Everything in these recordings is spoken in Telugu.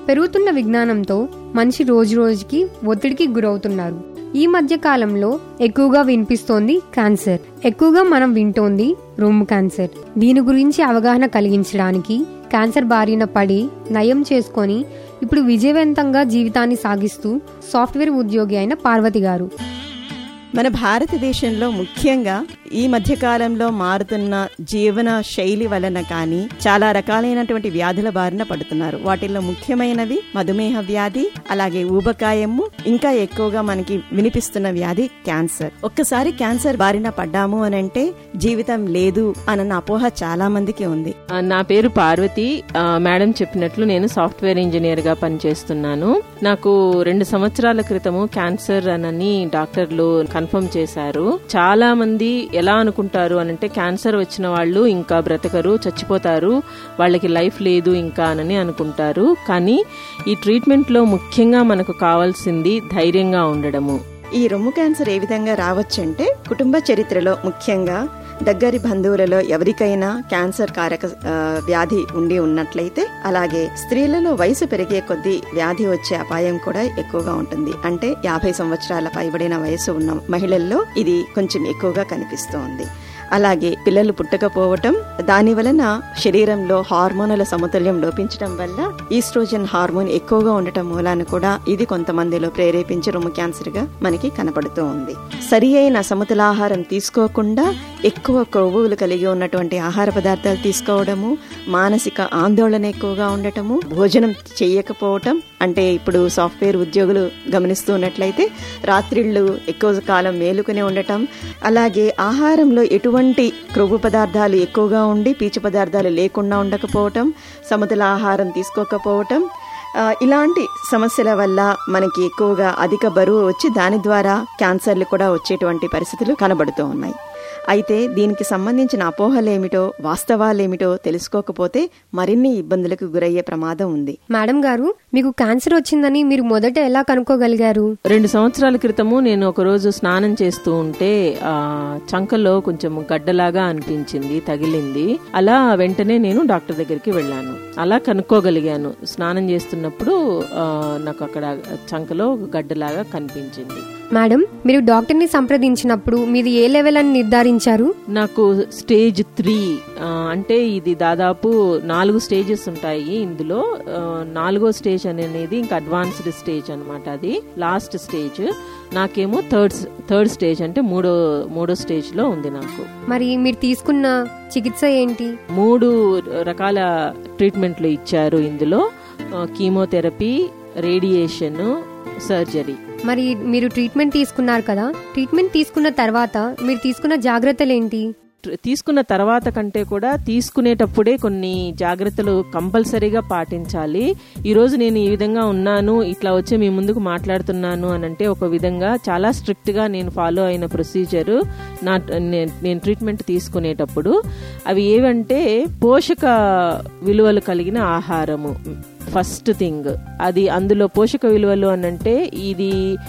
పెరుగుతున్న విజ్ఞానంతో మనిషి రోజు రోజుకి ఒత్తిడికి గురవుతున్నారు ఈ మధ్య కాలంలో ఎక్కువగా వినిపిస్తోంది క్యాన్సర్ ఎక్కువగా మనం వింటోంది రొమ్ము క్యాన్సర్ దీని గురించి అవగాహన కలిగించడానికి క్యాన్సర్ బారిన పడి నయం చేసుకొని ఇప్పుడు విజయవంతంగా జీవితాన్ని సాగిస్తూ సాఫ్ట్వేర్ ఉద్యోగి అయిన పార్వతి గారు మన భారతదేశంలో ముఖ్యంగా ఈ మధ్య కాలంలో మారుతున్న జీవన శైలి వలన కానీ చాలా రకాలైనటువంటి వ్యాధుల బారిన పడుతున్నారు వాటిల్లో ముఖ్యమైనవి మధుమేహ వ్యాధి అలాగే ఊబకాయము ఇంకా ఎక్కువగా మనకి వినిపిస్తున్న వ్యాధి క్యాన్సర్ ఒక్కసారి క్యాన్సర్ బారిన పడ్డాము అని అంటే జీవితం లేదు అన్న అపోహ చాలా మందికి ఉంది ఆ, నా పేరు పార్వతి ఆ, మేడం చెప్పినట్లు నేను సాఫ్ట్వేర్ ఇంజనీర్ గా పనిచేస్తున్నాను నాకు రెండు సంవత్సరాల క్రితము క్యాన్సర్ అనని డాక్టర్లు కన్ఫర్మ్ చేశారు చాలా మంది ఎలా అనుకుంటారు అనంటే క్యాన్సర్ వచ్చిన వాళ్ళు ఇంకా బ్రతకరు చచ్చిపోతారు వాళ్ళకి లైఫ్ లేదు ఇంకా అని అనుకుంటారు కానీ ఈ ట్రీట్మెంట్ లో ముఖ్యంగా మనకు కావాల్సింది ధైర్యంగా ఉండడము ఈ రొమ్ము క్యాన్సర్ ఏ విధంగా రావచ్చంటే కుటుంబ చరిత్రలో ముఖ్యంగా దగ్గరి బంధువులలో ఎవరికైనా క్యాన్సర్ కారక ఆ, వ్యాధి ఉండి ఉన్నట్లయితే అలాగే స్త్రీలలో వయసు పెరిగే కొద్దీ వ్యాధి వచ్చే అపాయం కూడా ఎక్కువగా ఉంటుంది అంటే యాభై సంవత్సరాల పైబడిన వయసు ఉన్న మహిళల్లో ఇది కొంచెం ఎక్కువగా కనిపిస్తోంది అలాగే పిల్లలు పుట్టకపోవటం దాని వలన శరీరంలో హార్మోనుల సమతుల్యం లోపించడం వల్ల ఈస్ట్రోజన్ హార్మోన్ ఎక్కువగా ఉండటం మూలాన కూడా ఇది కొంతమందిలో ప్రేరేపించి రొమ్ము క్యాన్సర్ గా మనకి కనపడుతూ ఉంది సరి అయిన సమతులాహారం తీసుకోకుండా ఎక్కువ కొవ్వులు కలిగి ఉన్నటువంటి ఆహార పదార్థాలు తీసుకోవడము మానసిక ఆందోళన ఎక్కువగా ఉండటము భోజనం చేయకపోవటం అంటే ఇప్పుడు సాఫ్ట్వేర్ ఉద్యోగులు గమనిస్తున్నట్లయితే రాత్రిళ్ళు ఎక్కువ కాలం మేలుకుని ఉండటం అలాగే ఆహారంలో ఎటువంటి క్రొవ్వు పదార్థాలు ఎక్కువగా ఉండి పీచు పదార్థాలు లేకుండా ఉండకపోవటం సమతుల ఆహారం తీసుకోకపోవటం ఆ, ఇలాంటి సమస్యల వల్ల మనకి ఎక్కువగా అధిక బరువు వచ్చి దాని ద్వారా క్యాన్సర్లు కూడా వచ్చేటువంటి పరిస్థితులు కనబడుతూ ఉన్నాయి అయితే దీనికి సంబంధించిన అపోహలేమిటో వాస్తవాలేమిటో తెలుసుకోకపోతే మరిన్ని ఇబ్బందులకు గురయ్యే ప్రమాదం ఉంది మేడం గారు మీకు క్యాన్సర్ వచ్చిందని మీరు మొదట ఎలా కనుక్కోగలిగారు రెండు సంవత్సరాల క్రితము నేను ఒక రోజు స్నానం చేస్తూ ఉంటే ఆ చంకలో కొంచెం గడ్డలాగా అనిపించింది తగిలింది అలా వెంటనే నేను డాక్టర్ దగ్గరికి వెళ్ళాను అలా కనుక్కోగలిగాను స్నానం చేస్తున్నప్పుడు ఆ, నాకు అక్కడ చంకలో ఒక గడ్డలాగా కనిపించింది మేడం మీరు డాక్టర్ని సంప్రదించినప్పుడు మీది ఏ లెవెల్ అని నిర్ధారించారు నాకు స్టేజ్ త్రీ అంటే ఇది దాదాపు నాలుగు స్టేజెస్ ఉంటాయి ఇందులో ఆ, నాలుగో స్టేజ్ అనేది ఇంకా అడ్వాన్స్డ్ స్టేజ్ అన్నమాట అది లాస్ట్ స్టేజ్ నాకేమో థర్డ్ థర్డ్ స్టేజ్ అంటే మూడో మూడో స్టేజ్ లో ఉంది నాకు మరి మీరు తీసుకున్న చికిత్స ఏంటి మూడు రకాల ట్రీట్మెంట్లు ఇచ్చారు ఇందులో ఆ, కీమోథెరపీ రేడియేషన్ సర్జరీ మరి మీరు ట్రీట్మెంట్ తీసుకున్నారు కదా ట్రీట్మెంట్ తీసుకున్న తర్వాత మీరు తీసుకున్న జాగ్రత్తలు ఏంటి ట్ర- తీసుకున్న తర్వాత కంటే కూడా తీసుకునేటప్పుడే కొన్ని జాగ్రత్తలు కంపల్సరీగా పాటించాలి ఈ రోజు నేను ఈ విధంగా ఉన్నాను ఇట్లా వచ్చి మీ ముందుకు మాట్లాడుతున్నాను అని అంటే ఒక విధంగా చాలా స్ట్రిక్ట్ గా నేను ఫాలో అయిన ప్రొసీజర్ నా నే- నేను ట్రీట్మెంట్ తీసుకునేటప్పుడు అవి ఏవంటే పోషక విలువలు కలిగిన ఆహారము ఫస్ట్ థింగ్ అది అందులో పోషక విలువలు అని అంటే ఇది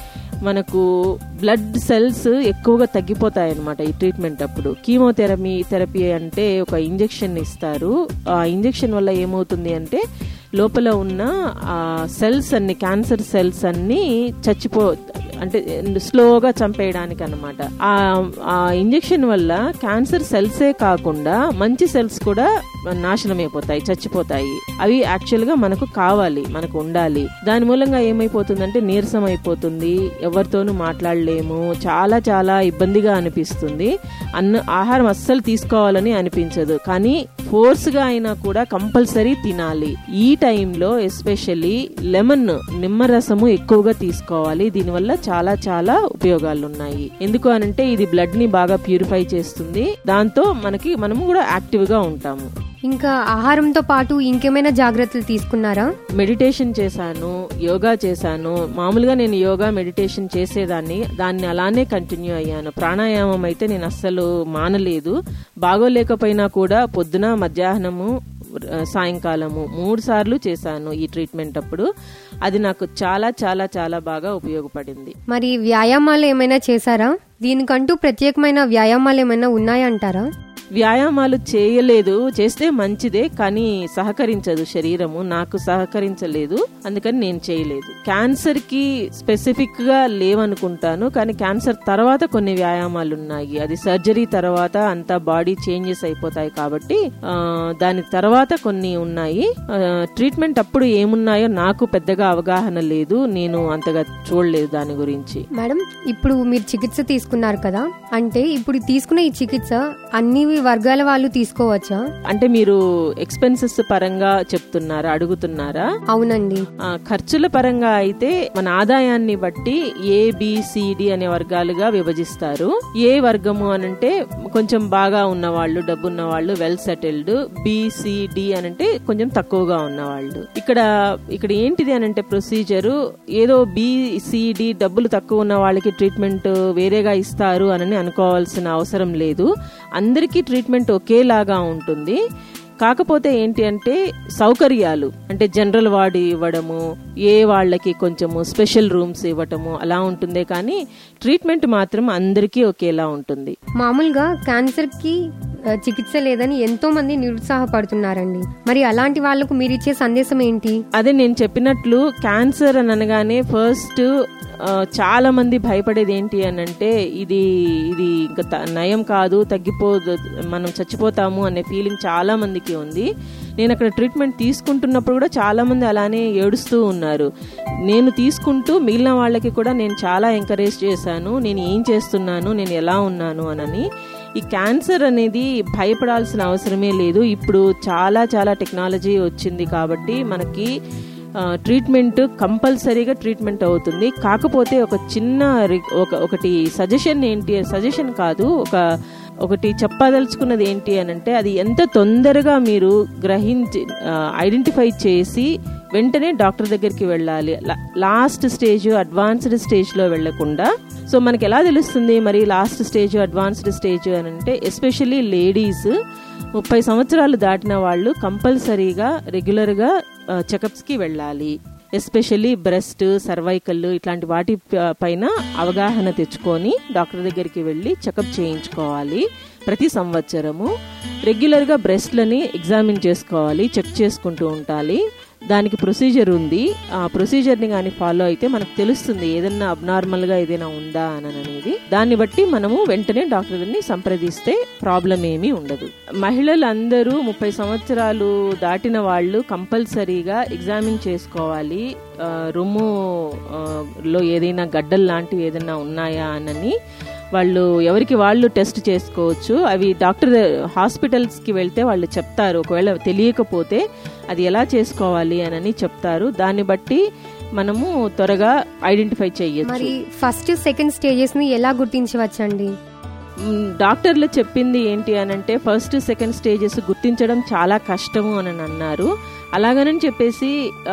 మనకు బ్లడ్ సెల్స్ ఎక్కువగా తగ్గిపోతాయి అనమాట ఈ ట్రీట్మెంట్ అప్పుడు కీమోథెరపీ థెరపీ అంటే ఒక ఇంజెక్షన్ ఇస్తారు ఆ ఇంజెక్షన్ వల్ల ఏమవుతుంది అంటే లోపల ఉన్న ఆ సెల్స్ అన్ని క్యాన్సర్ సెల్స్ అన్ని చచ్చిపో అంటే స్లోగా చంపేయడానికి అనమాట ఆ ఆ ఇంజెక్షన్ వల్ల క్యాన్సర్ సెల్సే కాకుండా మంచి సెల్స్ కూడా నాశనం అయిపోతాయి చచ్చిపోతాయి అవి యాక్చువల్ గా మనకు కావాలి మనకు ఉండాలి దాని మూలంగా ఏమైపోతుందంటే నీరసం అయిపోతుంది ఎవరితోనూ మాట్లాడలేము చాలా చాలా ఇబ్బందిగా అనిపిస్తుంది అన్న ఆహారం అస్సలు తీసుకోవాలని అనిపించదు కానీ ఫోర్స్ గా అయినా కూడా కంపల్సరీ తినాలి ఈ టైంలో ఎస్పెషల్లీ లెమన్ నిమ్మరసము ఎక్కువగా తీసుకోవాలి దీనివల్ల చాలా చాలా ఉపయోగాలు ఉన్నాయి ఎందుకు అనంటే ఇది బ్లడ్ ని బాగా ప్యూరిఫై చేస్తుంది దాంతో మనకి మనము కూడా యాక్టివ్ గా ఉంటాము ఇంకా ఆహారంతో పాటు ఇంకేమైనా జాగ్రత్తలు తీసుకున్నారా మెడిటేషన్ చేశాను యోగా చేశాను మామూలుగా నేను యోగా మెడిటేషన్ చేసేదాన్ని దాన్ని అలానే కంటిన్యూ అయ్యాను ప్రాణాయామం అయితే నేను అస్సలు మానలేదు బాగోలేకపోయినా కూడా పొద్దున మధ్యాహ్నము ఆ, సాయంకాలము మూడు సార్లు చేశాను ఈ ట్రీట్మెంట్ అప్పుడు అది నాకు చాలా చాలా చాలా బాగా ఉపయోగపడింది మరి వ్యాయామాలు ఏమైనా చేశారా దీనికంటూ ప్రత్యేకమైన వ్యాయామాలు ఏమైనా ఉన్నాయంటారా వ్యాయామాలు చేయలేదు చేస్తే మంచిదే కానీ సహకరించదు శరీరము నాకు సహకరించలేదు అందుకని నేను చేయలేదు క్యాన్సర్ కి స్పెసిఫిక్ గా లేవనుకుంటాను కానీ క్యాన్సర్ తర్వాత కొన్ని వ్యాయామాలు ఉన్నాయి అది సర్జరీ తర్వాత అంతా బాడీ చేంజెస్ అయిపోతాయి కాబట్టి ఆ, దాని తర్వాత కొన్ని ఉన్నాయి ఆ, ట్రీట్మెంట్ అప్పుడు ఏమున్నాయో నాకు పెద్దగా అవగాహన లేదు నేను అంతగా చూడలేదు దాని గురించి మేడం ఇప్పుడు మీరు చికిత్స తీసుకున్నారు కదా అంటే ఇప్పుడు తీసుకున్న ఈ చికిత్స అన్ని వర్గాల వాళ్ళు తీసుకోవచ్చా అంటే మీరు ఎక్స్పెన్సెస్ పరంగా చెప్తున్నారా అడుగుతున్నారా అవునండి ఆ, ఖర్చుల పరంగా అయితే మన ఆదాయాన్ని బట్టి ఏ బిసిడి అనే వర్గాలుగా విభజిస్తారు ఏ వర్గము అనంటే కొంచెం బాగా ఉన్నవాళ్ళు డబ్బు ఉన్న వాళ్ళు వెల్ సెటిల్డ్ బిసిడి అనంటే కొంచెం తక్కువగా ఉన్నవాళ్ళు ఇక్కడ ఇక్కడ ఏంటిది అనంటే ప్రొసీజరు ఏదో బిసిడి డబ్బులు తక్కువ ఉన్న వాళ్ళకి ట్రీట్మెంట్ వేరేగా ఇస్తారు అని అనుకోవాల్సిన అవసరం లేదు అందరికీ ట్రీట్మెంట్ ఒకేలాగా ఉంటుంది కాకపోతే ఏంటి అంటే సౌకర్యాలు అంటే జనరల్ వార్డు ఇవ్వడము ఏ వాళ్ళకి కొంచెము స్పెషల్ రూమ్స్ ఇవ్వటము అలా ఉంటుందే కానీ ట్రీట్మెంట్ మాత్రం అందరికీ ఒకేలా ఉంటుంది మామూలుగా క్యాన్సర్ కి ఆ, చికిత్స లేదని ఎంతో మంది నిరుత్సాహపడుతున్నారండి మరి అలాంటి వాళ్లకు మీరు ఇచ్చే సందేశం ఏంటి అదే నేను చెప్పినట్లు క్యాన్సర్ అని అనగానే ఫస్ట్ ఆ, చాలా మంది భయపడేది ఏంటి అని అంటే ఇది ఇది ఇంకా త- నయం కాదు తగ్గిపోదు మనం చచ్చిపోతాము అనే ఫీలింగ్ చాలా మందికి ఉంది నేను అక్కడ ట్రీట్మెంట్ తీసుకుంటున్నప్పుడు కూడా చాలా మంది అలానే ఏడుస్తూ ఉన్నారు నేను తీసుకుంటూ మిగిలిన వాళ్ళకి కూడా నేను చాలా ఎంకరేజ్ చేశాను నేను ఏం చేస్తున్నాను నేను ఎలా ఉన్నాను అనని ఈ క్యాన్సర్ అనేది భయపడాల్సిన అవసరమే లేదు ఇప్పుడు చాలా చాలా టెక్నాలజీ వచ్చింది కాబట్టి మనకి ఆ, ట్రీట్మెంట్ కంపల్సరీగా ట్రీట్మెంట్ అవుతుంది కాకపోతే ఒక చిన్న రి- ఒక ఒకటి సజెషన్ ఏంటి సజెషన్ కాదు ఒక ఒకటి చెప్పదలుచుకున్నది ఏంటి అని అంటే అది ఎంత తొందరగా మీరు గ్రహించి ఐడెంటిఫై చేసి వెంటనే డాక్టర్ దగ్గరికి వెళ్ళాలి లా- లాస్ట్ స్టేజ్ అడ్వాన్స్డ్ స్టేజ్లో వెళ్లకుండా సో మనకి ఎలా తెలుస్తుంది మరి లాస్ట్ స్టేజ్ అడ్వాన్స్డ్ స్టేజ్ అని అంటే ఎస్పెషల్లీ లేడీస్ ముప్పై సంవత్సరాలు దాటిన వాళ్ళు కంపల్సరీగా రెగ్యులర్గా చెకప్స్కి వెళ్ళాలి ఎస్పెషల్లీ బ్రెస్ట్ సర్వైకల్ ఇట్లాంటి వాటి ప- పైన అవగాహన తెచ్చుకొని డాక్టర్ దగ్గరికి వెళ్ళి చెకప్ చేయించుకోవాలి ప్రతి సంవత్సరము రెగ్యులర్గా బ్రెస్ట్లని ఎగ్జామిన్ చేసుకోవాలి చెక్ చేసుకుంటూ ఉండాలి దానికి ప్రొసీజర్ ఉంది ఆ ప్రొసీజర్ని కానీ ఫాలో అయితే మనకు తెలుస్తుంది ఏదన్నా అబ్నార్మల్గా ఏదైనా ఉందా అని అనేది దాన్ని బట్టి మనము వెంటనే డాక్టర్ని సంప్రదిస్తే ప్రాబ్లం ఏమీ ఉండదు మహిళలందరూ ముప్పై సంవత్సరాలు దాటిన వాళ్ళు కంపల్సరీగా ఎగ్జామిన్ చేసుకోవాలి ఆ, రొమ్ము ఆ, లో ఏదైనా గడ్డలు లాంటివి ఏదైనా ఉన్నాయా అని వాళ్ళు ఎవరికి వాళ్ళు టెస్ట్ చేసుకోవచ్చు అవి డాక్టర్ హాస్పిటల్స్ కి వెళ్తే వాళ్ళు చెప్తారు ఒకవేళ తెలియకపోతే అది ఎలా చేసుకోవాలి అని చెప్తారు దాన్ని బట్టి మనము త్వరగా ఐడెంటిఫై చేయొచ్చు మరి ఫస్ట్ సెకండ్ స్టేజెస్ ని ఎలా గుర్తించవచ్చండి మ్, డాక్టర్లు చెప్పింది ఏంటి అని అంటే ఫస్ట్ సెకండ్ స్టేజెస్ గుర్తించడం చాలా కష్టము అని అన్నారు అలాగనని చెప్పేసి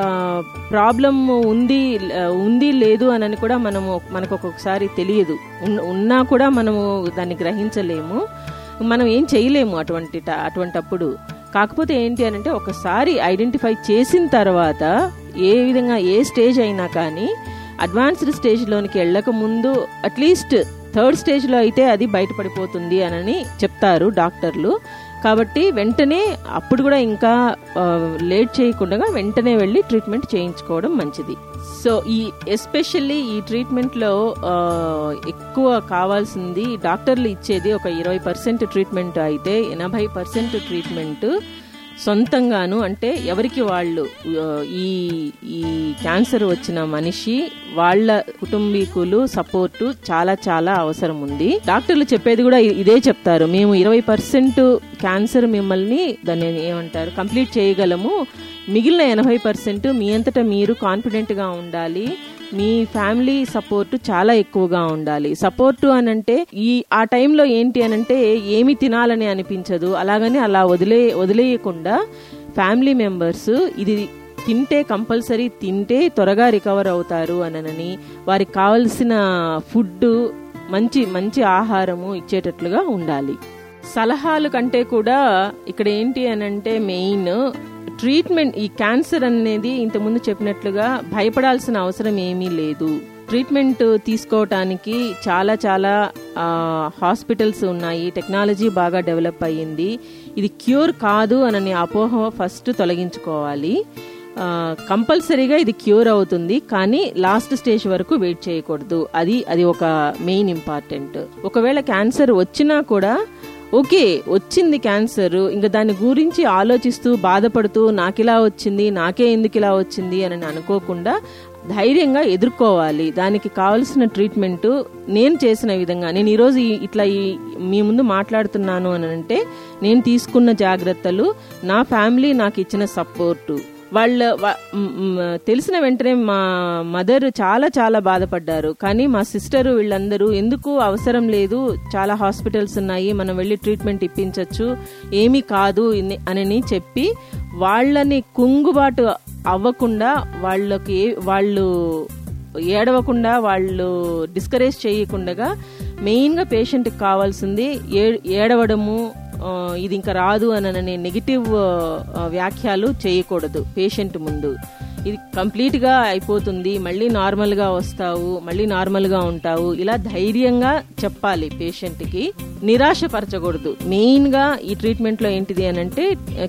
ప్రాబ్లం ఉంది ఆ, ఉంది లేదు అని కూడా మనము మనకు ఒక్కొక్కసారి తెలియదు ఉన్- ఉన్నా కూడా మనము దాన్ని గ్రహించలేము మనం ఏం చేయలేము అటువంటి ట- అటువంటప్పుడు కాకపోతే ఏంటి అని అంటే ఒకసారి ఐడెంటిఫై చేసిన తర్వాత ఏ విధంగా ఏ స్టేజ్ అయినా కానీ అడ్వాన్స్డ్ స్టేజ్లోనికి వెళ్ళక ముందు అట్లీస్ట్ థర్డ్ స్టేజ్లో అయితే అది బయటపడిపోతుంది అని చెప్తారు డాక్టర్లు కాబట్టి వెంటనే అప్పుడు కూడా ఇంకా లేట్ చేయకుండా వెంటనే వెళ్ళి ట్రీట్మెంట్ చేయించుకోవడం మంచిది సో ఈ ఎస్పెషల్లీ ఈ ట్రీట్మెంట్లో ఆ, ఎక్కువ కావాల్సింది డాక్టర్లు ఇచ్చేది ఒక ఇరవై పర్సెంట్ ట్రీట్మెంట్ అయితే ఎనభై పర్సెంట్ ట్రీట్మెంట్ సొంతంగాను అంటే ఎవరికి వాళ్ళు ఆ, ఈ ఈ క్యాన్సర్ వచ్చిన మనిషి వాళ్ళ కుటుంబీకులు సపోర్టు చాలా చాలా అవసరం ఉంది డాక్టర్లు చెప్పేది కూడా ఇ- ఇదే చెప్తారు మేము ఇరవై పర్సెంట్ క్యాన్సర్ మిమ్మల్ని దాన్ని ఏమంటారు కంప్లీట్ చేయగలము మిగిలిన ఎనభై పర్సెంట్ మీ అంతటా మీరు కాన్ఫిడెంట్ గా ఉండాలి మీ ఫ్యామిలీ సపోర్ట్ చాలా ఎక్కువగా ఉండాలి సపోర్ట్ అని అంటే ఈ ఆ టైంలో ఏంటి అని అంటే ఏమి తినాలని అనిపించదు అలాగని అలా వదిలే వదిలేయకుండా ఫ్యామిలీ మెంబర్స్ ఇది తింటే కంపల్సరీ తింటే త్వరగా రికవర్ అవుతారు అనని వారికి కావలసిన ఫుడ్ మంచి మంచి ఆహారము ఇచ్చేటట్లుగా ఉండాలి సలహాలు కంటే కూడా ఇక్కడ ఏంటి అని అంటే మెయిన్ ట్రీట్మెంట్ ఈ క్యాన్సర్ అనేది ఇంతకుముందు చెప్పినట్లుగా భయపడాల్సిన అవసరం ఏమీ లేదు ట్రీట్మెంట్ తీసుకోవటానికి చాలా చాలా హాస్పిటల్స్ ఉన్నాయి టెక్నాలజీ బాగా డెవలప్ అయ్యింది ఇది క్యూర్ కాదు అనని అపోహ ఫస్ట్ తొలగించుకోవాలి కంపల్సరీగా ఇది క్యూర్ అవుతుంది కానీ లాస్ట్ స్టేజ్ వరకు వెయిట్ చేయకూడదు అది అది ఒక మెయిన్ ఇంపార్టెంట్ ఒకవేళ క్యాన్సర్ వచ్చినా కూడా ఓకే వచ్చింది క్యాన్సర్ ఇంకా దాని గురించి ఆలోచిస్తూ బాధపడుతూ నాకిలా వచ్చింది నాకే ఎందుకు ఇలా వచ్చింది అని అనుకోకుండా ధైర్యంగా ఎదుర్కోవాలి దానికి కావలసిన ట్రీట్మెంట్ నేను చేసిన విధంగా నేను ఈరోజు ఈ- ఇట్లా ఈ మీ ముందు మాట్లాడుతున్నాను అని అంటే నేను తీసుకున్న జాగ్రత్తలు నా ఫ్యామిలీ నాకు ఇచ్చిన సపోర్టు వాళ్ళ వా- మ్, మ్, తెలిసిన వెంటనే మా మదర్ చాలా చాలా బాధపడ్డారు కానీ మా సిస్టర్ వీళ్ళందరూ ఎందుకు అవసరం లేదు చాలా హాస్పిటల్స్ ఉన్నాయి మనం వెళ్ళి ట్రీట్మెంట్ ఇప్పించవచ్చు ఏమీ కాదు ఇన్ని- అని చెప్పి వాళ్ళని కుంగుబాటు అవ్వకుండా వాళ్ళకి ఏ- వాళ్ళు ఏడవకుండా వాళ్ళు డిస్కరేజ్ చేయకుండా మెయిన్గా పేషెంట్కి కావాల్సింది ఏ ఏడవడము ఆ, ఇది ఇంకా రాదు అని నెగిటివ్ వ్యాఖ్యలు చేయకూడదు పేషెంట్ ముందు ఇది కంప్లీట్గా అయిపోతుంది మళ్ళీ నార్మల్గా వస్తావు మళ్ళీ నార్మల్గా ఉంటావు ఇలా ధైర్యంగా చెప్పాలి పేషెంట్కి నిరాశపరచకూడదు మెయిన్గా ఈ ట్రీట్మెంట్లో ఏంటిది అని అంటే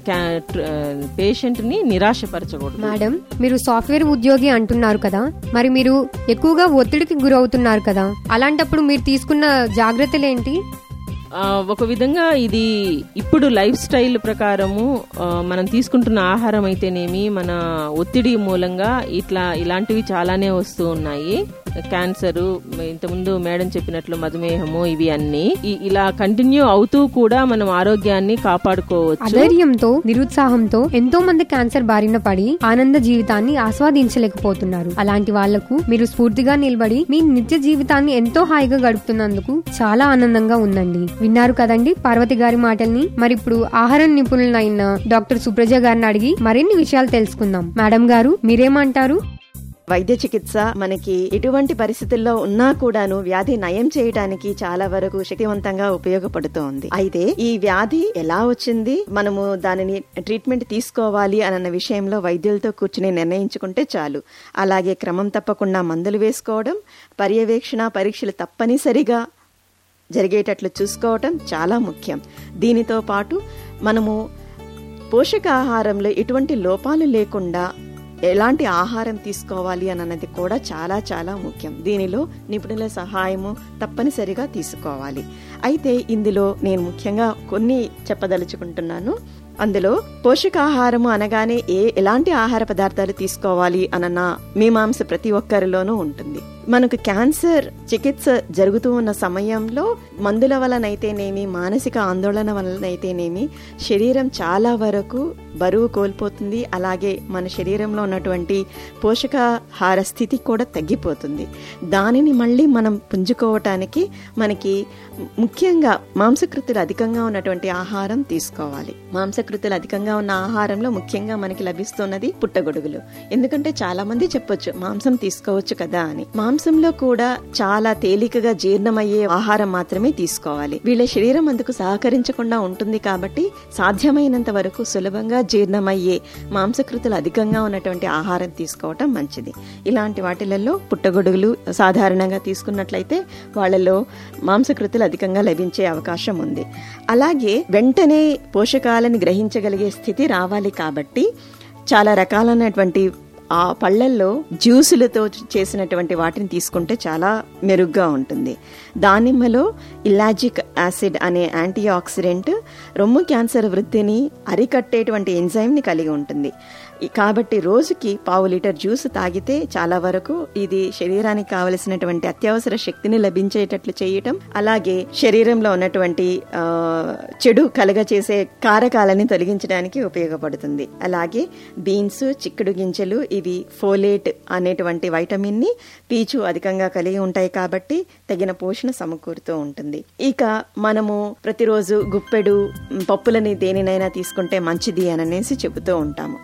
పేషెంట్ని నిరాశపరచకూడదు మేడం మీరు సాఫ్ట్వేర్ ఉద్యోగి అంటున్నారు కదా మరి మీరు ఎక్కువగా ఒత్తిడికి గురవుతున్నారు కదా అలాంటప్పుడు మీరు తీసుకున్న జాగ్రత్తలు ఏంటి ఆ, ఒక విధంగా ఇది ఇప్పుడు లైఫ్ స్టైల్ ప్రకారము ఆ, మనం తీసుకుంటున్న ఆహారం అయితేనేమి మన ఒత్తిడి మూలంగా ఇట్లా ఇలాంటివి చాలానే వస్తూ ఉన్నాయి క్యాన్సర్ ఇంతకుముందు మేడం చెప్పినట్లు మధుమేహము ఇవి అన్ని ఈ- ఇలా కంటిన్యూ అవుతూ కూడా మనం ఆరోగ్యాన్ని కాపాడుకోవచ్చు అధైర్యంతో నిరుత్సాహంతో ఎంతో మంది క్యాన్సర్ బారిన పడి ఆనంద జీవితాన్ని ఆస్వాదించలేకపోతున్నారు అలాంటి వాళ్లకు మీరు స్ఫూర్తిగా నిలబడి మీ నిత్య జీవితాన్ని ఎంతో హాయిగా గడుపుతున్నందుకు చాలా ఆనందంగా ఉందండి విన్నారు కదండి పార్వతి గారి మాటల్ని మరి ఇప్పుడు ఆహార నిపుణులైన డాక్టర్ సుప్రజ గారిని అడిగి మరిన్ని విషయాలు తెలుసుకుందాం మేడం గారు మీరేమంటారు వైద్య చికిత్స మనకి ఎటువంటి పరిస్థితుల్లో ఉన్నా కూడాను వ్యాధి నయం చేయడానికి చాలా వరకు శక్తివంతంగా ఉపయోగపడుతోంది అయితే ఈ వ్యాధి ఎలా వచ్చింది మనము దానిని ట్రీట్మెంట్ తీసుకోవాలి అన్న విషయంలో వైద్యులతో కూర్చుని నిర్ణయించుకుంటే చాలు అలాగే క్రమం తప్పకుండా మందులు వేసుకోవడం పర్యవేక్షణ పరీక్షలు తప్పనిసరిగా జరిగేటట్లు చూసుకోవటం చాలా ముఖ్యం దీనితో పాటు మనము పోషకాహారంలో ఎటువంటి లోపాలు లేకుండా ఎలాంటి ఆహారం తీసుకోవాలి అన్నది కూడా చాలా చాలా ముఖ్యం దీనిలో నిపుణుల సహాయము తప్పనిసరిగా తీసుకోవాలి అయితే ఇందులో నేను ముఖ్యంగా కొన్ని చెప్పదలుచుకుంటున్నాను అందులో పోషకాహారము అనగానే ఏ ఎలాంటి ఆహార పదార్థాలు తీసుకోవాలి అన్న మీమాంస ప్రతి ఒక్కరిలోనూ ఉంటుంది మనకు క్యాన్సర్ చికిత్స జరుగుతూ ఉన్న సమయంలో మందుల వలనైతేనేమి మానసిక ఆందోళన వలనైతేనేమి శరీరం చాలా వరకు బరువు కోల్పోతుంది అలాగే మన శరీరంలో ఉన్నటువంటి పోషకాహార స్థితి కూడా తగ్గిపోతుంది దానిని మళ్ళీ మనం పుంజుకోవటానికి మనకి ముఖ్యంగా మాంసకృతులు అధికంగా ఉన్నటువంటి ఆహారం తీసుకోవాలి మాంసకృతులు అధికంగా ఉన్న ఆహారంలో ముఖ్యంగా మనకి లభిస్తున్నది పుట్టగొడుగులు ఎందుకంటే చాలా మంది చెప్పొచ్చు మాంసం తీసుకోవచ్చు కదా అని మాంసంలో కూడా చాలా తేలికగా జీర్ణమయ్యే ఆహారం మాత్రమే తీసుకోవాలి వీళ్ళ శరీరం అందుకు సహకరించకుండా ఉంటుంది కాబట్టి సాధ్యమైనంత వరకు సులభంగా జీర్ణమయ్యే మాంసకృతులు అధికంగా ఉన్నటువంటి ఆహారం తీసుకోవటం మంచిది ఇలాంటి వాటిలలో పుట్టగొడుగులు సాధారణంగా తీసుకున్నట్లయితే వాళ్ళలో మాంసకృతులు అధికంగా లభించే అవకాశం ఉంది అలాగే వెంటనే పోషకాలను గ్రహించగలిగే స్థితి రావాలి కాబట్టి చాలా రకాలైనటువంటి ఆ పళ్ళల్లో జ్యూసులతో చేసినటువంటి వాటిని తీసుకుంటే చాలా మెరుగ్గా ఉంటుంది దానిమ్మలో ఇలాజిక్ యాసిడ్ అనే యాంటీ ఆక్సిడెంట్ రొమ్ము క్యాన్సర్ వృద్ధిని అరికట్టేటువంటి ఎంజైమ్ని కలిగి ఉంటుంది ఈ- కాబట్టి రోజుకి పావు లీటర్ జ్యూస్ తాగితే చాలా వరకు ఇది శరీరానికి కావలసినటువంటి అత్యవసర శక్తిని లభించేటట్లు చేయటం అలాగే శరీరంలో ఉన్నటువంటి ఆ, చెడు కలగచేసే కారకాలని తొలగించడానికి ఉపయోగపడుతుంది అలాగే బీన్స్ చిక్కుడు గింజలు ఇవి ఫోలేట్ అనేటువంటి వైటమిన్ ని పీచు అధికంగా కలిగి ఉంటాయి కాబట్టి తగిన పోషణ సమకూరుతూ ఉంటుంది ఇక మనము ప్రతిరోజు గుప్పెడు మ్, పప్పులని దేనినైనా తీసుకుంటే మంచిది అని అనేసి చెబుతూ ఉంటాము దానిలో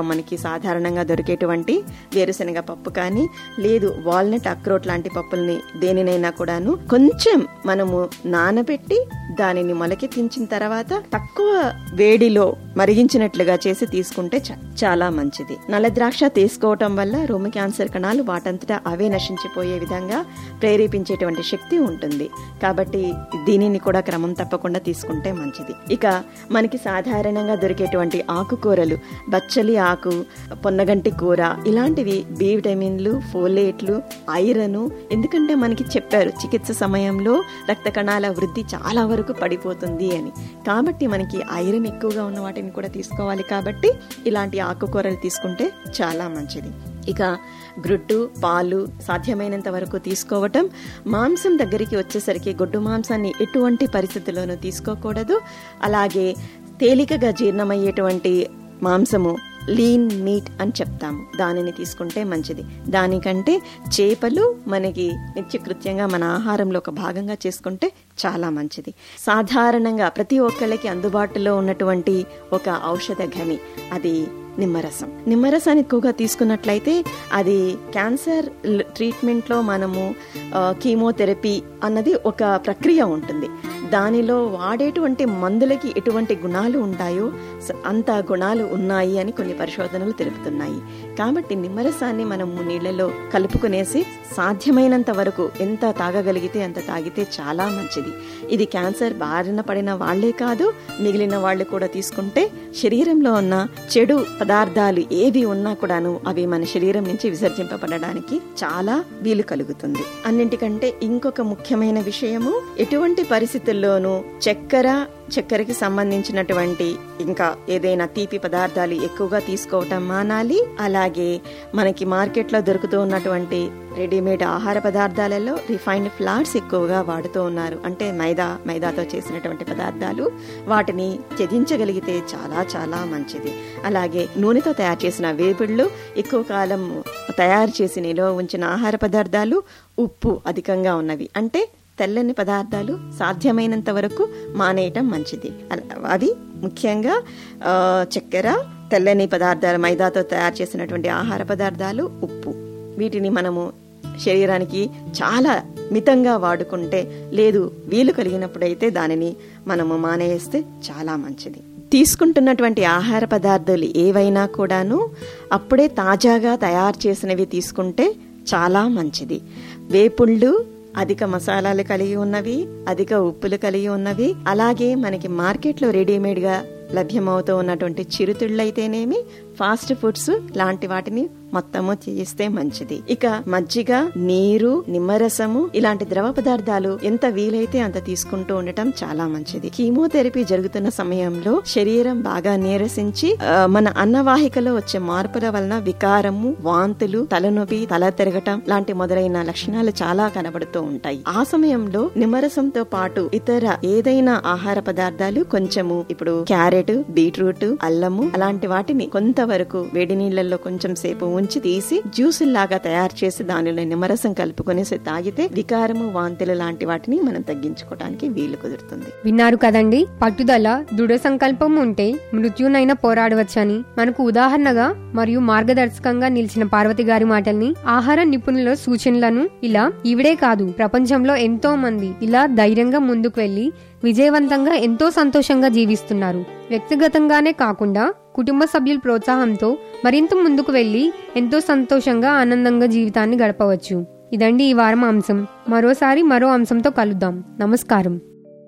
మనకి సాధారణంగా దొరికేటువంటి వేరుశనగ పప్పు కానీ లేదు వాల్నట్ అక్రోట్ లాంటి పప్పుల్ని దేనినైనా కూడాను కొంచెం మనము నానబెట్టి దానిని మొలకెత్తించిన తర్వాత తక్కువ వేడిలో మరిగించినట్లుగా చేసి తీసుకుంటే చ- చాలా మంచిది నల్ల ద్రాక్ష తీసుకోవటం వల్ల రొమ్ము క్యాన్సర్ కణాలు వాటంతటా అవే నశించిపోయే విధంగా ప్రేరేపించేటువంటి శక్తి ఉంటుంది కాబట్టి దీనిని కూడా క్రమం తప్పకుండా తీసుకుంటే మంచిది ఇక మనకి సాధారణంగా దొరికేటువంటి ఆకుకూరలు బచ్చలి ఆకు పొన్నగంటి కూర ఇలాంటివి బి విటమిన్లు ఫోలేట్లు ఐరన్ ఎందుకంటే మనకి చెప్పారు చికిత్స సమయంలో రక్త కణాల వృద్ధి చాలా వరకు పడిపోతుంది అని కాబట్టి మనకి ఐరన్ ఎక్కువగా ఉన్న వాటిని కూడా తీసుకోవాలి కాబట్టి ఇలాంటి ఆకుకూరలు తీసుకుంటే చాలా మంచిది ఇక గ్రుడ్డు పాలు సాధ్యమైనంత వరకు తీసుకోవటం మాంసం దగ్గరికి వచ్చేసరికి గొడ్డు మాంసాన్ని ఎటువంటి పరిస్థితుల్లోనూ తీసుకోకూడదు అలాగే తేలికగా జీర్ణమయ్యేటువంటి మాంసము లీన్ మీట్ అని చెప్తాము దానిని తీసుకుంటే మంచిది దానికంటే చేపలు మనకి నిత్యకృత్యంగా మన ఆహారంలో ఒక భాగంగా చేసుకుంటే చాలా మంచిది సాధారణంగా ప్రతి ఒక్కళ్ళకి అందుబాటులో ఉన్నటువంటి ఒక ఔషధ ఘని అది నిమ్మరసం నిమ్మరసాన్ని ఎక్కువగా తీసుకున్నట్లయితే అది క్యాన్సర్ ల్- ట్రీట్మెంట్లో మనము ఆ, కీమోథెరపీ అన్నది ఒక ప్రక్రియ ఉంటుంది దానిలో వాడేటువంటి మందులకి ఎటువంటి గుణాలు ఉంటాయో స- అంత గుణాలు ఉన్నాయి అని కొన్ని పరిశోధనలు తెలుపుతున్నాయి కాబట్టి నిమ్మరసాన్ని మనము నీళ్లలో కలుపుకునేసి సాధ్యమైనంత వరకు ఎంత తాగగలిగితే అంత తాగితే చాలా మంచిది ఇది క్యాన్సర్ బారిన పడిన వాళ్లే కాదు మిగిలిన వాళ్ళు కూడా తీసుకుంటే శరీరంలో ఉన్న చెడు పదార్థాలు ఏవి ఉన్నా కూడాను అవి మన శరీరం నుంచి విసర్జింపబడడానికి చాలా వీలు కలుగుతుంది అన్నింటికంటే ఇంకొక ముఖ్యమైన విషయము ఎటువంటి పరిస్థితుల్లోనూ చక్కెర చక్కెరకి సంబంధించినటువంటి ఇంకా ఏదైనా తీపి పదార్థాలు ఎక్కువగా తీసుకోవటం మానాలి అలాగే మనకి మార్కెట్లో దొరుకుతూ ఉన్నటువంటి రెడీమేడ్ ఆహార పదార్థాలలో రిఫైన్డ్ ఫ్లాట్స్ ఎక్కువగా వాడుతూ ఉన్నారు అంటే మైదా మైదాతో చేసినటువంటి పదార్థాలు వాటిని త్యజించగలిగితే చాలా చాలా మంచిది అలాగే నూనెతో తయారు చేసిన వేపుళ్ళు ఎక్కువ కాలం తయారు చేసి నిల్వ ఉంచిన ఆహార పదార్థాలు ఉప్పు అధికంగా ఉన్నవి అంటే తెల్లని పదార్థాలు సాధ్యమైనంత వరకు మానేయటం మంచిది అల- అవి ముఖ్యంగా ఆ, చక్కెర తెల్లని పదార్థాలు మైదాతో తయారు చేసినటువంటి ఆహార పదార్థాలు ఉప్పు వీటిని మనము శరీరానికి చాలా మితంగా వాడుకుంటే లేదు వీలు కలిగినప్పుడైతే దానిని మనము మానేస్తే చాలా మంచిది తీసుకుంటున్నటువంటి ఆహార పదార్థాలు ఏవైనా కూడాను అప్పుడే తాజాగా తయారు చేసినవి తీసుకుంటే చాలా మంచిది వేపుళ్ళు అధిక మసాలాలు కలిగి ఉన్నవి అధిక ఉప్పులు కలిగి ఉన్నవి అలాగే మనకి మార్కెట్లో రెడీమేడ్ గా లభ్యమవుతూ ఉన్నటువంటి చిరుతిళ్ళైతేనేమి ఫాస్ట్ ఫుడ్స్ లాంటి వాటిని మొత్తము చేస్తే మంచిది ఇక మజ్జిగ నీరు నిమ్మరసము ఇలాంటి ద్రవ పదార్థాలు ఎంత వీలైతే అంత తీసుకుంటూ ఉండటం చాలా మంచిది కీమోథెరపీ జరుగుతున్న సమయంలో శరీరం బాగా నీరసించి ఆ, మన అన్నవాహికలో వచ్చే మార్పుల వలన వికారము వాంతులు తలనొప్పి తల తిరగటం లాంటి మొదలైన లక్షణాలు చాలా కనబడుతూ ఉంటాయి ఆ సమయంలో నిమ్మరసంతో పాటు ఇతర ఏదైనా ఆహార పదార్థాలు కొంచెము ఇప్పుడు క్యారెట్ బీట్రూట్ అల్లము అలాంటి వాటిని కొంతవరకు వేడి నీళ్ళల్లో కొంచెం సేపు ఉంచి తీసి జ్యూస్ లాగా తయారు చేసి దానిలో నిమ్మరసం కలుపుకొనేసి తాగితే వికారము వాంతులు లాంటి వాటిని మనం తగ్గించుకోవడానికి వీలు కుదురుతుంది విన్నారు కదండి పట్టుదల దృఢ సంకల్పం ఉంటే మృత్యునైనా పోరాడవచ్చని మనకు ఉదాహరణగా మరియు మార్గదర్శకంగా నిలిచిన పార్వతి గారి మాటల్ని ఆహార నిపుణుల సూచనలను ఇలా ఈవిడే కాదు ప్రపంచంలో ఎంతో మంది ఇలా ధైర్యంగా ముందుకు వెళ్లి విజయవంతంగా ఎంతో సంతోషంగా జీవిస్తున్నారు వ్యక్తిగతంగానే కాకుండా కుటుంబ సభ్యుల ప్రోత్సాహంతో మరింత ముందుకు వెళ్లి ఎంతో సంతోషంగా ఆనందంగా జీవితాన్ని గడపవచ్చు ఇదండి ఈ వారం అంశం మరోసారి మరో అంశంతో కలుద్దాం నమస్కారం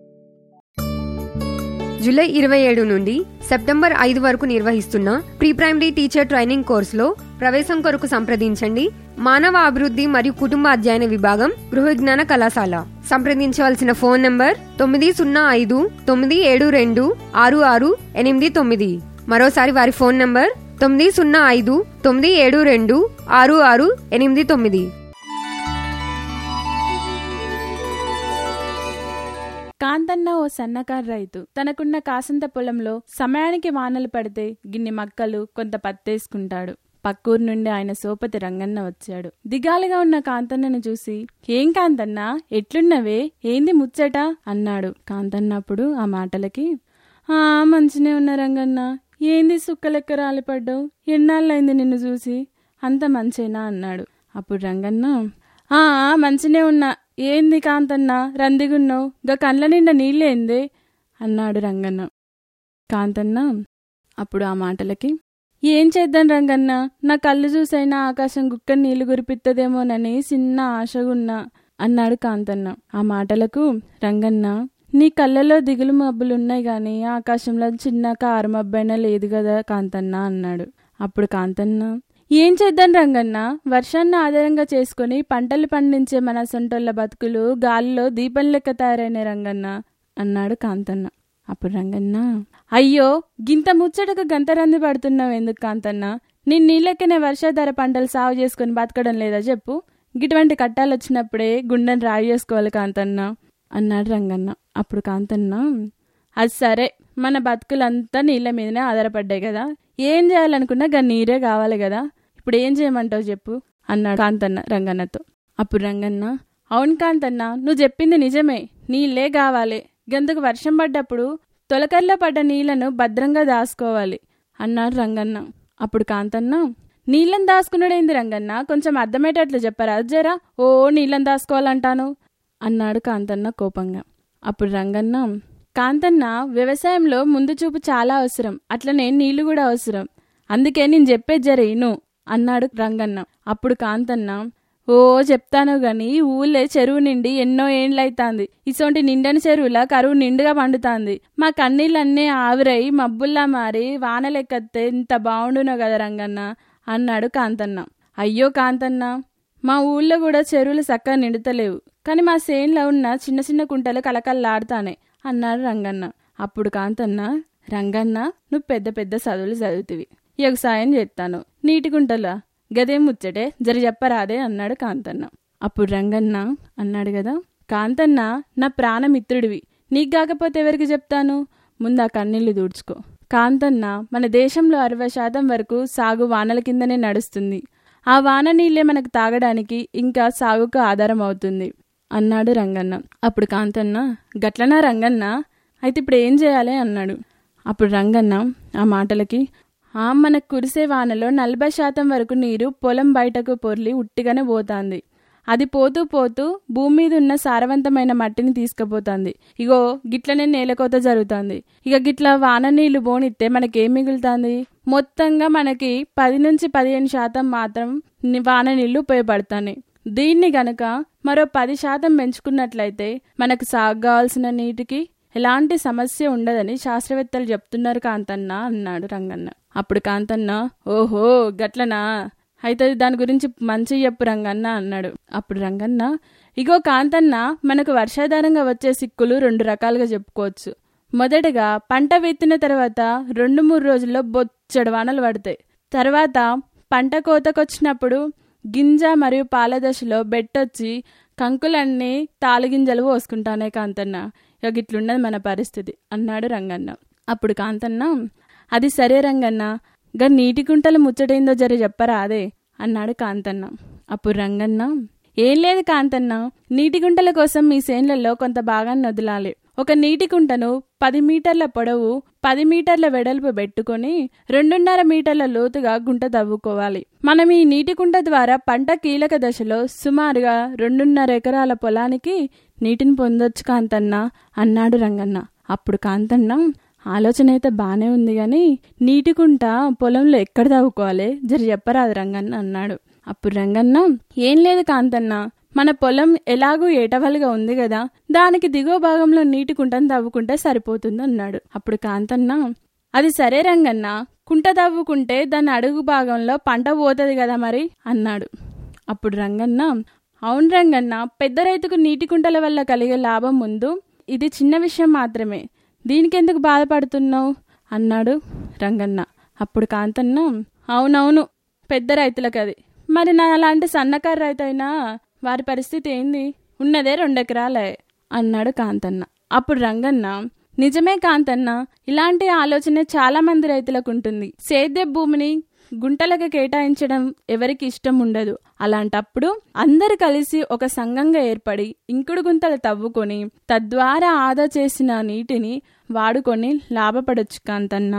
జూలై ఇరవై ఏడు నుండి సెప్టెంబర్ ఐదు వరకు నిర్వహిస్తున్న ప్రీ ప్రైమరీ టీచర్ ట్రైనింగ్ కోర్సులో ప్రవేశం కొరకు సంప్రదించండి మానవ అభివృద్ధి మరియు కుటుంబ అధ్యయన విభాగం గృహ విజ్ఞాన కళాశాల సంప్రదించవలసిన ఫోన్ నంబర్ తొమ్మిది సున్నా ఐదు తొమ్మిది ఏడు రెండు ఆరు ఆరు ఎనిమిది తొమ్మిది మరోసారి వారి ఫోన్ నంబర్ తొమ్మిది సున్నా ఐదు తొమ్మిది ఏడు రెండు ఆరు ఆరు ఎనిమిది తొమ్మిది కాంతన్న ఓ సన్నకారు రైతు తనకున్న కాసంత పొలంలో సమయానికి వానలు పడితే గిన్ని మక్కలు కొంత పత్తేసుకుంటాడు పక్కూరు నుండి ఆయన సోపతి రంగన్న వచ్చాడు దిగాలుగా ఉన్న కాంతన్నను చూసి ఏం కాంతన్న ఎట్లున్నవే ఏంది ముచ్చట అన్నాడు కాంతన్న అప్పుడు ఆ మాటలకి ఆ మంచినే ఉన్న రంగన్న ఏంది సుక్కలెక్క రాలిపడ్డావు ఎన్నాళ్ళైంది నిన్ను చూసి అంత మంచేనా అన్నాడు అప్పుడు రంగన్న ఆ ఆ, మంచినే ఉన్నా ఏంది కాంతన్న రందిగున్నావు గా కండ్ల నిండా నీళ్ళేంది అన్నాడు రంగన్న కాంతన్న అప్పుడు ఆ మాటలకి ఏం చేద్దాం రంగన్న నా కళ్ళు చూసైనా ఆకాశం గుక్క నీళ్లు గురిపిత్తదేమోనని చిన్న ఆశగున్నా అన్నాడు కాంతన్న ఆ మాటలకు రంగన్న నీ కళ్ళలో దిగులు మబ్బులున్నాయి గాని ఆకాశంలో చిన్న కారు మబ్బైనా లేదు కదా కాంతన్న అన్నాడు అప్పుడు కాంతన్న ఏం చేద్దాం రంగన్న వర్షాన్ని ఆధారంగా చేసుకుని పంటలు పండించే మన సొంటోళ్ళ బతుకులు గాలిలో దీపం లెక్క తయారైన రంగన్న అన్నాడు కాంతన్న అప్పుడు రంగన్న అయ్యో గింత ముచ్చటకు గంతరంది పడుతున్నావు ఎందుకు కాంతన్న నేను నీళ్ళెక్కనే వర్షాధార పంటలు సాగు చేసుకుని బతకడం లేదా చెప్పు గిటువంటి కట్టాలు వచ్చినప్పుడే గుండెని రాయి చేసుకోవాలి కాంతన్న అన్నాడు రంగన్న అప్పుడు కాంతన్న అది సరే మన బతుకులంతా నీళ్ళ మీదనే ఆధారపడ్డాయి కదా ఏం చేయాలనుకున్నా గా నీరే కావాలి కదా ఇప్పుడు ఏం చేయమంటావు చెప్పు అన్నాడు కాంతన్న రంగన్నతో అప్పుడు రంగన్న అవును కాంతన్న నువ్వు చెప్పింది నిజమే నీళ్ళే కావాలి గందుకు వర్షం పడ్డప్పుడు తొలకర్లో పడ్డ నీళ్లను భద్రంగా దాసుకోవాలి అన్నాడు రంగన్న అప్పుడు కాంతన్న నీళ్ళని దాసుకున్నాడేంది రంగన్న కొంచెం అర్థమయ్యేటట్లు చెప్పరా జరా ఓ నీళ్ళని దాసుకోవాలంటాను అన్నాడు కాంతన్న కోపంగా అప్పుడు రంగన్న కాంతన్న వ్యవసాయంలో ముందు చూపు చాలా అవసరం అట్లనే నీళ్లు కూడా అవసరం అందుకే నేను చెప్పేది జరేను అన్నాడు రంగన్న అప్పుడు కాంతన్న ఓ చెప్తాను గాని ఊళ్ళే చెరువు నిండి ఎన్నో ఏండ్లైతాంది ఇసొంటి నిండని చెరువుల కరువు నిండుగా పండుతాంది మా కన్నీళ్ళన్నీ ఆవిరై మబ్బుల్లా మారి వానలెక్కత్తే ఇంత బాగుండునో కదా రంగన్న అన్నాడు కాంతన్న అయ్యో కాంతన్న మా ఊళ్ళో కూడా చెరువులు చక్కగా నిండుతలేవు కానీ మా సేన్లో ఉన్న చిన్న చిన్న కుంటలు కలకల్లాడుతానే అన్నాడు రంగన్న అప్పుడు కాంతన్న రంగన్న నువ్వు పెద్ద పెద్ద చదువులు చదువుతివి వ్యవసాయం చేస్తాను నీటి కుంటలా గదేం ముచ్చటే జరి చెప్పరాదే అన్నాడు కాంతన్న అప్పుడు రంగన్న అన్నాడు కదా కాంతన్న నా ప్రాణమిత్రుడివి నీకు కాకపోతే ఎవరికి చెప్తాను ముందు ఆ కన్నీళ్లు దూడ్చుకో కాంతన్న మన దేశంలో అరవై శాతం వరకు సాగు వానల కిందనే నడుస్తుంది ఆ వాన నీళ్ళే మనకు తాగడానికి ఇంకా సాగుకు ఆధారం అవుతుంది అన్నాడు రంగన్న అప్పుడు కాంతన్న గట్లనా రంగన్న అయితే ఇప్పుడు ఏం చేయాలి అన్నాడు అప్పుడు రంగన్న ఆ మాటలకి ఆ మనకు కురిసే వానలో నలభై శాతం వరకు నీరు పొలం బయటకు పొర్లి ఉట్టిగానే పోతాంది అది పోతూ పోతూ భూమి మీద ఉన్న సారవంతమైన మట్టిని తీసుకుపోతుంది ఇగో గిట్లనే నేలకోత జరుగుతుంది ఇక గిట్ల వాన నీళ్లు పోనిస్తే మనకేం మిగులుతుంది మొత్తంగా మనకి పది నుంచి పదిహేను శాతం మాత్రం ని- వాన నీళ్లు ఉపయోగపడతాయి దీన్ని గనక మరో పది శాతం పెంచుకున్నట్లయితే మనకు సాగు కావాల్సిన నీటికి ఎలాంటి సమస్య ఉండదని శాస్త్రవేత్తలు చెప్తున్నారు కాంతన్న అన్నాడు రంగన్న అప్పుడు కాంతన్న ఓహో గట్లనా అయితే దాని గురించి మంచి చెప్పు రంగన్న అన్నాడు అప్పుడు రంగన్న ఇగో కాంతన్న మనకు వర్షాధారంగా వచ్చే సిక్కులు రెండు రకాలుగా చెప్పుకోవచ్చు మొదటగా పంట విత్తిన తర్వాత రెండు మూడు రోజుల్లో బొచ్చడు వానలు పడతాయి తర్వాత పంట కోతకొచ్చినప్పుడు గింజ మరియు పాల దశలో బెట్టొచ్చి కంకులన్నీ తాలుగింజలు పోసుకుంటానే కాంతన్న ఇక గిట్లున్నది మన పరిస్థితి అన్నాడు రంగన్న అప్పుడు కాంతన్న అది సరే రంగన్న గా నీటి గుంటలు ముచ్చటైందో జర చెప్పరా అదే అన్నాడు కాంతన్న అప్పుడు రంగన్న ఏం లేదు కాంతన్న నీటి గుంటల కోసం మీ సేన్లలో కొంత భాగాన్ని వదలాలి ఒక నీటి కుంటను పది మీటర్ల పొడవు పది మీటర్ల వెడల్పు పెట్టుకొని రెండున్నర మీటర్ల లోతుగా గుంట తవ్వుకోవాలి మనం ఈ నీటి కుంట ద్వారా పంట కీలక దశలో సుమారుగా రెండున్నర ఎకరాల పొలానికి నీటిని పొందొచ్చు కాంతన్న అన్నాడు రంగన్న అప్పుడు కాంతన్న ఆలోచన అయితే బానే ఉంది గాని నీటి కుంట పొలంలో ఎక్కడ తవ్వుకోవాలి జర చెప్పరాదు రంగన్న అన్నాడు అప్పుడు రంగన్న ఏం లేదు కాంతన్న మన పొలం ఎలాగూ ఏటవలుగా ఉంది కదా దానికి దిగువ భాగంలో నీటి కుంటను తవ్వుకుంటే సరిపోతుంది అన్నాడు అప్పుడు కాంతన్న అది సరే రంగన్న కుంట తవ్వుకుంటే దాని అడుగు భాగంలో పంట పోతుంది కదా మరి అన్నాడు అప్పుడు రంగన్న అవును రంగన్న పెద్ద రైతుకు నీటి కుంటల వల్ల కలిగే లాభం ముందు ఇది చిన్న విషయం మాత్రమే దీనికెందుకు బాధపడుతున్నావు అన్నాడు రంగన్న అప్పుడు కాంతన్న అవునవును పెద్ద రైతులకు అది మరి నా అలాంటి సన్నకారు రైతు అయినా వారి పరిస్థితి ఏంది ఉన్నదే రెండెకరాలే అన్నాడు కాంతన్న అప్పుడు రంగన్న నిజమే కాంతన్న ఇలాంటి ఆలోచన చాలా మంది రైతులకు ఉంటుంది సేద్య భూమిని గుంటలకు కేటాయించడం ఎవరికి ఇష్టం ఉండదు అలాంటప్పుడు అందరు కలిసి ఒక సంఘంగా ఏర్పడి ఇంకుడు గుంతలు తవ్వుకొని తద్వారా ఆదా చేసిన నీటిని వాడుకొని లాభపడొచ్చు కాంతన్న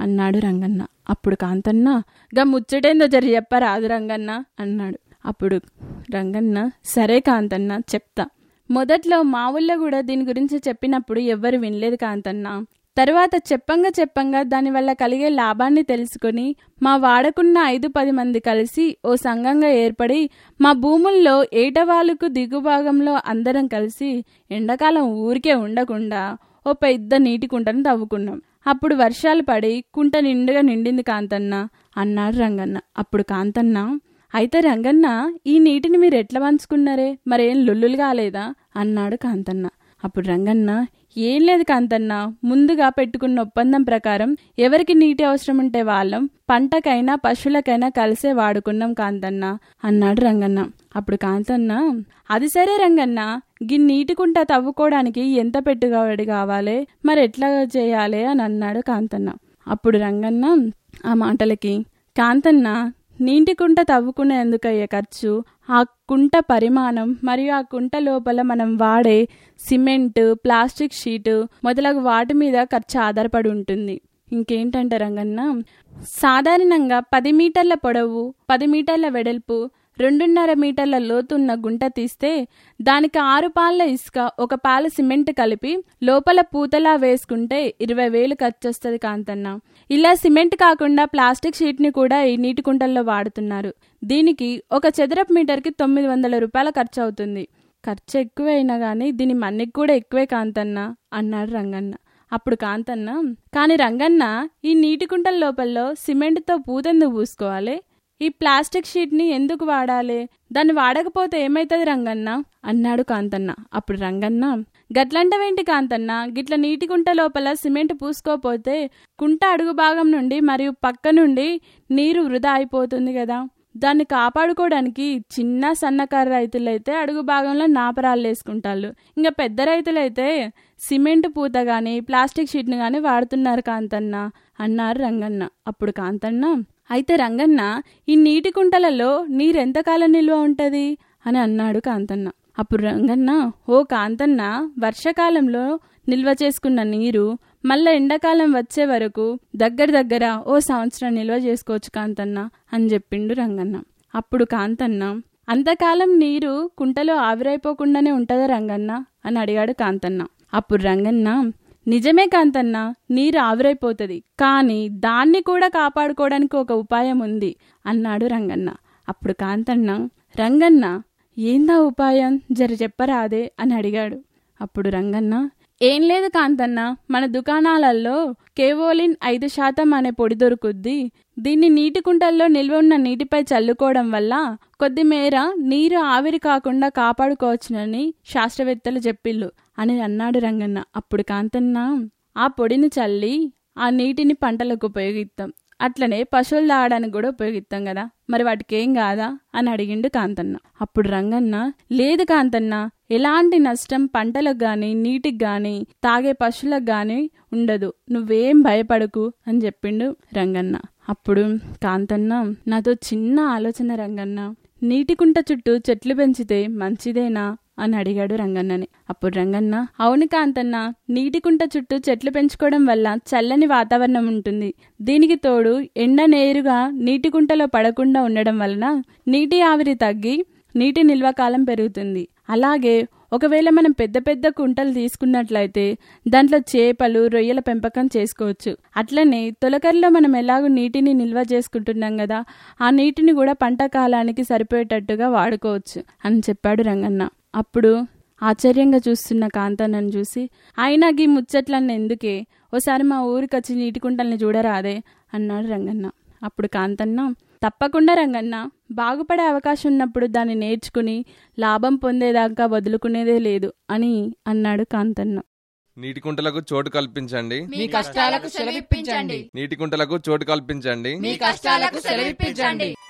అన్నాడు రంగన్న అప్పుడు కాంతన్న గా ముచ్చటేందో జరి చెప్పరాదు రంగన్న అన్నాడు అప్పుడు రంగన్న సరే కాంతన్న చెప్తా మొదట్లో మా ఊళ్ళో కూడా దీని గురించి చెప్పినప్పుడు ఎవ్వరు వినలేదు కాంతన్న తర్వాత చెప్పంగా చెప్పంగా దానివల్ల కలిగే లాభాన్ని తెలుసుకొని మా వాడకున్న ఐదు పది మంది కలిసి ఓ సంఘంగా ఏర్పడి మా భూముల్లో ఏటవాలుకు దిగుభాగంలో అందరం కలిసి ఎండాకాలం ఊరికే ఉండకుండా ఓ పెద్ద నీటి కుంటను తవ్వుకున్నాం అప్పుడు వర్షాలు పడి కుంట నిండుగా నిండింది కాంతన్న అన్నాడు రంగన్న అప్పుడు కాంతన్న అయితే రంగన్న ఈ నీటిని మీరు ఎట్లా పంచుకున్నారే మరేం లొల్లులు కాలేదా అన్నాడు కాంతన్న అప్పుడు రంగన్న ఏం లేదు కాంతన్న ముందుగా పెట్టుకున్న ఒప్పందం ప్రకారం ఎవరికి నీటి అవసరం ఉంటే వాళ్ళం పంటకైనా పశువులకైనా కలిసే వాడుకున్నాం కాంతన్న అన్నాడు రంగన్న అప్పుడు కాంతన్న అది సరే రంగన్న గి నీటి కుంట తవ్వుకోవడానికి ఎంత పెట్టుబడి కావాలి మరి ఎట్లా చేయాలి అని అన్నాడు కాంతన్న అప్పుడు రంగన్న ఆ మాటలకి కాంతన్న నీటి కుంట తవ్వుకునేందుకయ్యే ఖర్చు ఆ కుంట పరిమాణం మరియు ఆ కుంట లోపల మనం వాడే సిమెంట్ ప్లాస్టిక్ షీటు మొదలగు వాటి మీద ఖర్చు ఆధారపడి ఉంటుంది ఇంకేంటంటే రంగన్న సాధారణంగా పది మీటర్ల పొడవు పది మీటర్ల వెడల్పు రెండున్నర మీటర్ల లోతున్న గుంట తీస్తే దానికి ఆరు పాళ్ళ ఇసుక ఒక పాల సిమెంట్ కలిపి లోపల పూతలా వేసుకుంటే ఇరవై వేలు ఖర్చు వస్తుంది కాంతన్న ఇలా సిమెంట్ కాకుండా ప్లాస్టిక్ షీట్ని కూడా ఈ నీటి కుంటల్లో వాడుతున్నారు దీనికి ఒక చదరపు మీటర్కి తొమ్మిది వందల రూపాయల ఖర్చు అవుతుంది ఖర్చు ఎక్కువైనా కానీ దీని మన్నికి కూడా ఎక్కువే కాంతన్న అన్నాడు రంగన్న అప్పుడు కాంతన్న కాని రంగన్న ఈ నీటి కుంటల లోపల్లో సిమెంట్తో పూతెందుకు పూసుకోవాలి ఈ ప్లాస్టిక్ షీట్ని ఎందుకు వాడాలి దాన్ని వాడకపోతే ఏమైతుంది రంగన్న అన్నాడు కాంతన్న అప్పుడు రంగన్న గట్లంటవేంటి కాంతన్న గిట్ల నీటి కుంట లోపల సిమెంట్ పూసుకోపోతే కుంట అడుగు భాగం నుండి మరియు పక్క నుండి నీరు వృధా అయిపోతుంది కదా దాన్ని కాపాడుకోవడానికి చిన్న సన్నకారు రైతులైతే అడుగు భాగంలో నాపరాలు వేసుకుంటారు ఇంకా పెద్ద రైతులైతే సిమెంట్ పూత గాని ప్లాస్టిక్ షీట్ని గాని వాడుతున్నారు కాంతన్న అన్నారు రంగన్న అప్పుడు కాంతన్న అయితే రంగన్న ఈ నీటి కుంటలలో నీరెంతకాలం నిల్వ ఉంటది అని అన్నాడు కాంతన్న అప్పుడు రంగన్న ఓ కాంతన్న వర్షాకాలంలో నిల్వ చేసుకున్న నీరు మళ్ళా ఎండాకాలం వచ్చే వరకు దగ్గర దగ్గర ఓ సంవత్సరం నిల్వ చేసుకోవచ్చు కాంతన్న అని చెప్పిండు రంగన్న అప్పుడు కాంతన్న అంతకాలం నీరు కుంటలో ఆవిరైపోకుండానే ఉంటదా రంగన్న అని అడిగాడు కాంతన్న అప్పుడు రంగన్న నిజమే కాంతన్న నీరు ఆవిరైపోతుంది కానీ దాన్ని కూడా కాపాడుకోవడానికి ఒక ఉపాయం ఉంది అన్నాడు రంగన్న అప్పుడు కాంతన్న రంగన్న ఏందా ఉపాయం జర చెప్పరాదే అని అడిగాడు అప్పుడు రంగన్న ఏం లేదు కాంతన్న మన దుకాణాలలో కేవోలిన్ ఐదు శాతం అనే పొడి దొరుకుద్ది దీన్ని నీటి కుంటల్లో నిల్వ ఉన్న నీటిపై చల్లుకోవడం వల్ల కొద్ది మేర నీరు ఆవిరి కాకుండా కాపాడుకోవచ్చునని శాస్త్రవేత్తలు చెప్పిళ్ళు అని అన్నాడు రంగన్న అప్పుడు కాంతన్న ఆ పొడిని చల్లి ఆ నీటిని పంటలకు ఉపయోగిస్తాం అట్లనే పశువులు తాగడానికి కూడా ఉపయోగిస్తాం కదా మరి వాటికి ఏం కాదా అని అడిగిండు కాంతన్న అప్పుడు రంగన్న లేదు కాంతన్న ఎలాంటి నష్టం పంటలకు గాని నీటికి గాని తాగే పశువులకు గాని ఉండదు నువ్వేం భయపడకు అని చెప్పిండు రంగన్న అప్పుడు కాంతన్న నాతో చిన్న ఆలోచన రంగన్న నీటి కుంట చుట్టూ చెట్లు పెంచితే మంచిదేనా అని అడిగాడు రంగన్నని అప్పుడు రంగన్న అవును కాంతన్న నీటి కుంట చుట్టూ చెట్లు పెంచుకోవడం వల్ల చల్లని వాతావరణం ఉంటుంది దీనికి తోడు ఎండ నేరుగా నీటి కుంటలో పడకుండా ఉండడం వలన నీటి ఆవిరి తగ్గి నీటి నిల్వ కాలం పెరుగుతుంది అలాగే ఒకవేళ మనం పెద్ద పెద్ద కుంటలు తీసుకున్నట్లయితే దాంట్లో చేపలు రొయ్యల పెంపకం చేసుకోవచ్చు అట్లనే తొలకరిలో మనం ఎలాగో నీటిని నిల్వ చేసుకుంటున్నాం కదా ఆ నీటిని కూడా పంట కాలానికి సరిపోయేటట్టుగా వాడుకోవచ్చు అని చెప్పాడు రంగన్న అప్పుడు ఆశ్చర్యంగా చూస్తున్న కాంతన్నను చూసి అయినా గీ ముచ్చట్లన్న ఎందుకే ఓసారి మా ఊరికి వచ్చి నీటి కుంటల్ని చూడరాదే అన్నాడు రంగన్న అప్పుడు కాంతన్న తప్పకుండా రంగన్న బాగుపడే అవకాశం ఉన్నప్పుడు దాన్ని నేర్చుకుని లాభం పొందేదాకా వదులుకునేదే లేదు అని అన్నాడు కాంతన్న నీటి కుంటలకు చోటు కల్పించండి మీ కష్టాలకు సెలవిప్పించండి నీటి కుంటలకు చోటు కల్పించండి మీ కష్టాలకు సెలవిప్పించండి